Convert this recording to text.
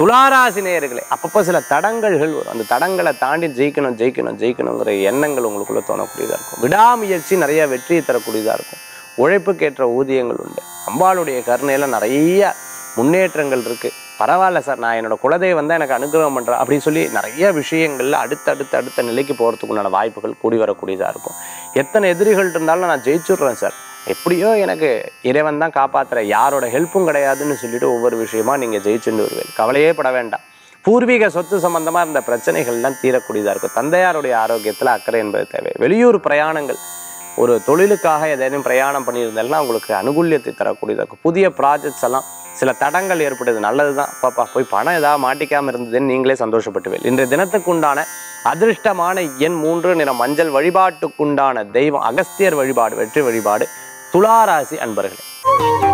துளாராசி நேயர்களே அப்பப்போ சில தடங்கல்கள் வரும் அந்த தடங்களை தாண்டி ஜெயிக்கணும் ஜெயிக்கணும் ஜெயிக்கணுங்கிற எண்ணங்கள் உங்களுக்குள்ள தோணக்கூடியதாக இருக்கும் விடாமுயற்சி நிறைய வெற்றியை தரக்கூடியதாக இருக்கும் உழைப்புக்கேற்ற ஊதியங்கள் உண்டு அம்பாளுடைய கருணையில நிறைய முன்னேற்றங்கள் இருக்கு பரவாயில்ல சார் நான் என்னோட குலதெய்வம் தான் எனக்கு அனுகிரகம் பண்றேன் அப்படின்னு சொல்லி நிறைய விஷயங்கள்ல அடுத்தடுத்த அடுத்த நிலைக்கு போகிறதுக்குண்டான வாய்ப்புகள் கூடி வரக்கூடியதாக இருக்கும் எத்தனை எதிரிகள் இருந்தாலும் நான் ஜெயிச்சுடுறேன் சார் எப்படியோ எனக்கு இறைவன் தான் காப்பாத்துற யாரோட ஹெல்ப்பும் கிடையாதுன்னு சொல்லிட்டு ஒவ்வொரு விஷயமா நீங்க ஜெயிச்சுட்டு வருவீங்க கவலையே பட வேண்டாம் பூர்வீக சொத்து சம்பந்தமா இருந்த பிரச்சனைகள்லாம் தீரக்கூடியதா இருக்கும் தந்தையாருடைய ஆரோக்கியத்துல அக்கறை என்பது தேவை வெளியூர் பிரயாணங்கள் ஒரு தொழிலுக்காக ஏதேனும் பிரயாணம் பண்ணியிருந்தாலும் உங்களுக்கு அனுகூல்யத்தை தரக்கூடியதாக இருக்கும் புதிய ப்ராஜெக்ட்ஸ் எல்லாம் சில தடங்கள் ஏற்பட்டது நல்லது தான் பாப்பா போய் பணம் ஏதாவது மாட்டிக்காம இருந்ததுன்னு நீங்களே சந்தோஷப்பட்டுவேன் இன்றைய தினத்துக்குண்டான அதிர்ஷ்டமான எண் மூன்று நிற மஞ்சள் வழிபாட்டுக்குண்டான தெய்வம் அகஸ்தியர் வழிபாடு வெற்றி வழிபாடு துளாராசி அன்பர்களே